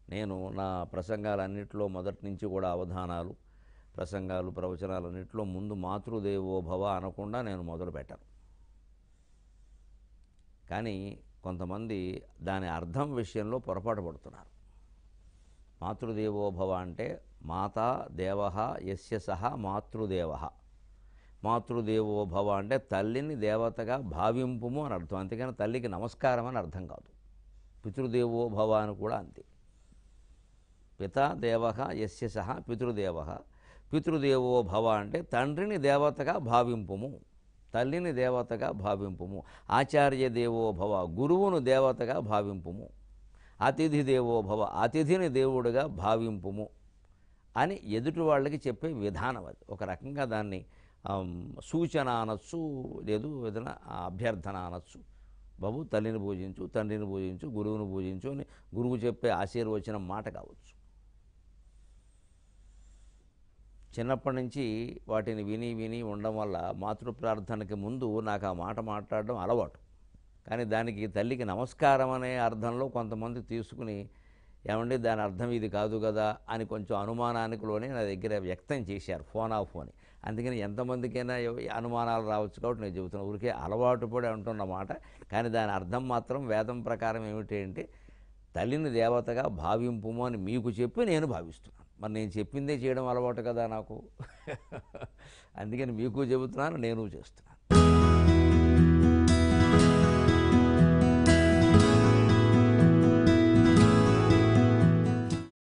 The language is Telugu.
నేను నా ప్రసంగాలన్నింటిలో మొదటి నుంచి కూడా అవధానాలు ప్రసంగాలు ప్రవచనాలన్నింటిలో ముందు మాతృదేవో భవ అనకుండా నేను మొదలు పెట్టాను కానీ కొంతమంది దాని అర్థం విషయంలో పొరపాటు పడుతున్నారు మాతృదేవో భవ అంటే మాతా దేవ యస్య సహ మాతృదేవ మాతృదేవో భవ అంటే తల్లిని దేవతగా భావింపుము అని అర్థం అంతేకాని తల్లికి నమస్కారం అని అర్థం కాదు పితృదేవో భవ అని కూడా అంతే పితా దేవ యస్య సహ పితృదేవ పితృదేవో భవ అంటే తండ్రిని దేవతగా భావింపుము తల్లిని దేవతగా భావింపుము ఆచార్య దేవో భవ గురువును దేవతగా భావింపుము అతిథి దేవో భవ అతిథిని దేవుడుగా భావింపుము అని ఎదుటి వాళ్ళకి చెప్పే విధానం అది ఒక రకంగా దాన్ని ఆమ్, సూచన అనొచ్చు లేదు ఏదైనా అభ్యర్థన అనొచ్చు బాబు తల్లిని పూజించు తండ్రిని పూజించు గురువుని పూజించు అని గురువు చెప్పే ఆశీర్వచనం మాట కావచ్చు చిన్నప్పటి నుంచి వాటిని విని విని ఉండడం వల్ల మాతృ ప్రార్థనకి ముందు నాకు ఆ మాట మాట్లాడడం అలవాటు కానీ దానికి తల్లికి నమస్కారం అనే అర్థంలో కొంతమంది తీసుకుని ఏమండి దాని అర్థం ఇది కాదు కదా అని కొంచెం అనుమానానికి లోనే నా దగ్గర వ్యక్తం చేశారు ఫోన్ ఆఫ్ అని అందుకని ఎంతమందికైనా ఎవ- అనుమానాలు రావచ్చు కాబట్టి నేను చెబుతున్నా ఊరికే అలవాటు పడి అంటున్న మాట కానీ దాని అర్థం మాత్రం వేదం ప్రకారం ఏమిటి అంటే తల్లిని దేవతగా భావింపుము అని మీకు చెప్పి నేను భావిస్తున్నాను మరి నేను చెప్పిందే చేయడం అలవాటు కదా నాకు అందుకని మీకు చెబుతున్నాను నేను చేస్తున్నాను